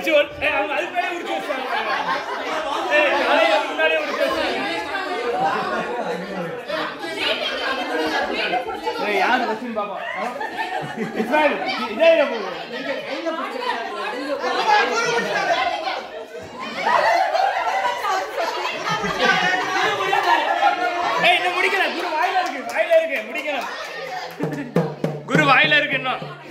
உரிச்சு ஒரு- ஏய், அவங்க அதுக்கு மேலே உரிச்சு வச்சிட்டாங்க ஏய், தலையை முன்னாடியே உரிச்சு வச்சிட்டாங்க ஏய், யாரு வச்சுன்னு பாப்போம் இஸ்மாயில் இதே இதை போடு. ஏய் இன்னும் முடிக்கல குரு வாயில இருக்கு வாயில இருக்கு முடிக்கணும் குரு வாயில இருக்கு இன்னும்